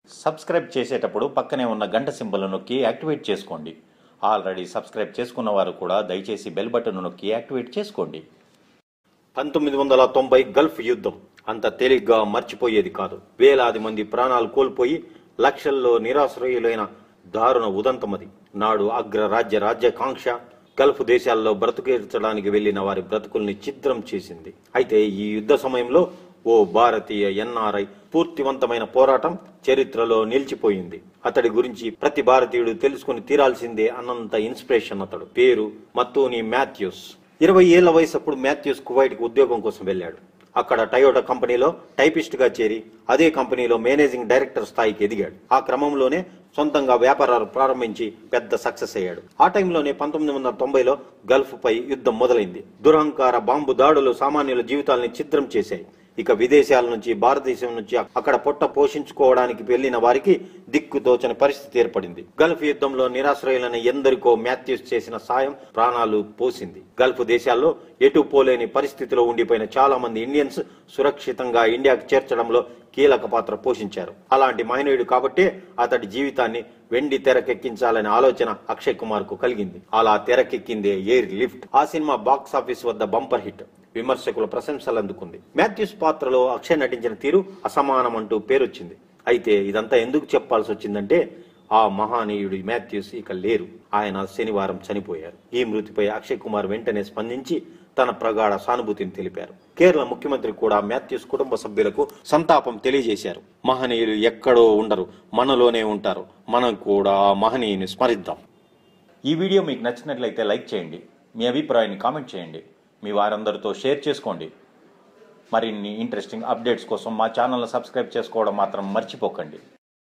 subscribe చేసేటప్పుడు పక్కనే ఉన్న గంట సింబల్ నొక్కి యాక్టివేట్ చేసుకోండి ఆల్రెడీ సబ్స్క్రైబ్ చేసుకున్న వారు కూడా దయచేసి బెల్ బటన్ నొక్కి యాక్టివేట్ చేసుకోండి పంతొమ్మిది వందల తొంభై గల్ఫ్ యుద్ధం అంత తేలిగ్గా మర్చిపోయేది కాదు వేలాది మంది ప్రాణాలు కోల్పోయి లక్షల్లో నిరాశ్రయులైన దారుణ ఉదంతమది నాడు అగ్ర రాజ్య రాజ్యాకాంక్ష గల్ఫ్ దేశాల్లో బ్రతుకేర్చడానికి వెళ్లిన వారి బ్రతుకుల్ని ఛిద్రం చేసింది అయితే ఈ యుద్ధ సమయంలో ఓ భారతీయ ఎన్ఆర్ఐ పూర్తివంతమైన పోరాటం చరిత్రలో నిలిచిపోయింది అతడి గురించి ప్రతి భారతీయుడు తెలుసుకుని తీరాల్సిందే అన్నంత ఇన్స్పిరేషన్ అతడు పేరు మత్తూని మాథ్యూస్ ఇరవై ఏళ్ల వయసు అప్పుడు మాథ్యూస్ కువైట్కి ఉద్యోగం కోసం వెళ్ళాడు అక్కడ టయోటా కంపెనీలో టైపిస్ట్ గా చేరి అదే కంపెనీలో మేనేజింగ్ డైరెక్టర్ స్థాయికి ఎదిగాడు ఆ క్రమంలోనే సొంతంగా వ్యాపారాలు ప్రారంభించి పెద్ద సక్సెస్ అయ్యాడు ఆ టైంలోనే పంతొమ్మిది వందల తొంభైలో గల్ఫ్ పై యుద్ధం మొదలైంది దురహంకార బాంబు దాడులు సామాన్యుల జీవితాల్ని ఛిద్రం చేశాయి ఇక విదేశాల నుంచి భారతదేశం నుంచి అక్కడ పొట్ట పోషించుకోవడానికి వెళ్లిన వారికి దిక్కు తోచని పరిస్థితి ఏర్పడింది గల్ఫ్ యుద్ధంలో నిరాశ్రయులైన ఎందరికో మాథ్యూస్ చేసిన సాయం ప్రాణాలు పోసింది గల్ఫ్ దేశాల్లో ఎటు పోలేని పరిస్థితిలో ఉండిపోయిన చాలా మంది ఇండియన్స్ సురక్షితంగా ఇండియాకి చేర్చడంలో కీలక పాత్ర పోషించారు అలాంటి మహనీయుడు కాబట్టే అతడి జీవితాన్ని వెండి తెరకెక్కించాలనే ఆలోచన అక్షయ్ కుమార్ కు కలిగింది అలా తెరకెక్కిందే ఎయిర్ లిఫ్ట్ ఆ సినిమా బాక్స్ ఆఫీస్ వద్ద బంపర్ హిట్ విమర్శకుల ప్రశంసలు అందుకుంది మాథ్యూస్ పాత్రలో అక్షయ్ నటించిన తీరు అసమానం అంటూ పేరొచ్చింది అయితే ఇదంతా ఎందుకు చెప్పాల్సి వచ్చిందంటే ఆ మహానీయుడు మాథ్యూస్ ఇక లేరు ఆయన శనివారం చనిపోయారు ఈ మృతిపై అక్షయ్ కుమార్ వెంటనే స్పందించి తన ప్రగాఢ సానుభూతిని తెలిపారు కేరళ ముఖ్యమంత్రి కూడా మాథ్యూస్ కుటుంబ సభ్యులకు సంతాపం తెలియజేశారు మహనీయులు ఎక్కడో ఉండరు మనలోనే ఉంటారు మనం కూడా ఆ మహనీయుని స్మరిద్దాం ఈ వీడియో మీకు నచ్చినట్లయితే లైక్ చేయండి మీ అభిప్రాయాన్ని కామెంట్ చేయండి మీ వారందరితో షేర్ చేసుకోండి మరిన్ని ఇంట్రెస్టింగ్ అప్డేట్స్ కోసం మా ఛానల్ సబ్స్క్రైబ్ చేసుకోవడం మాత్రం మర్చిపోకండి